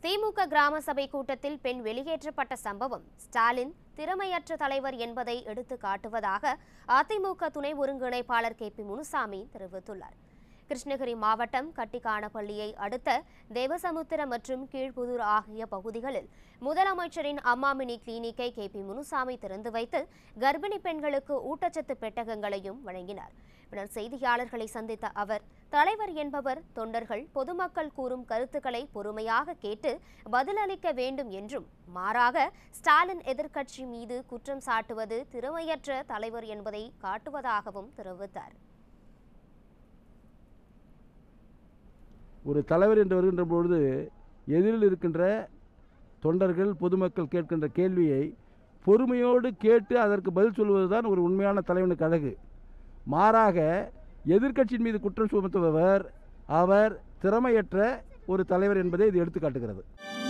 திமுக கிராம சபை கூட்டத்தில் பெண் வெளியேற்றப்பட்ட சம்பவம் ஸ்டாலின் திறமையற்ற தலைவர் என்பதை எடுத்து காட்டுவதாக அதிமுக துணை ஒருங்கிணைப்பாளர் கே பி முனுசாமி தெரிவித்துள்ளார் கிருஷ்ணகிரி மாவட்டம் கட்டிக்கானப்பள்ளியை அடுத்த தேவசமுத்திரம் மற்றும் கீழ்ப்புதூர் ஆகிய பகுதிகளில் முதலமைச்சரின் அம்மா மினி கிளினிக்கை கே பி முனுசாமி திறந்து வைத்து கர்ப்பிணி பெண்களுக்கு ஊட்டச்சத்து பெட்டகங்களையும் வழங்கினார் பின்னர் செய்தியாளர்களை சந்தித்த அவர் தலைவர் என்பவர் தொண்டர்கள் பொதுமக்கள் கூறும் கருத்துக்களை பொறுமையாக கேட்டு பதிலளிக்க வேண்டும் என்றும் மாறாக ஸ்டாலின் எதிர்க்கட்சி மீது குற்றம் சாட்டுவது திறமையற்ற தலைவர் என்பதை காட்டுவதாகவும் தெரிவித்தார் ஒரு தலைவர் என்று வருகின்ற பொழுது எதிரில் இருக்கின்ற தொண்டர்கள் பொதுமக்கள் கேட்கின்ற கேள்வியை பொறுமையோடு கேட்டு அதற்கு பதில் சொல்வதுதான் ஒரு உண்மையான தலைவனுக்கு அழகு மாறாக எதிர்க்கட்சியின் மீது குற்றம் சுமத்துபவர் அவர் திறமையற்ற ஒரு தலைவர் என்பதை இது எடுத்துக்காட்டுகிறது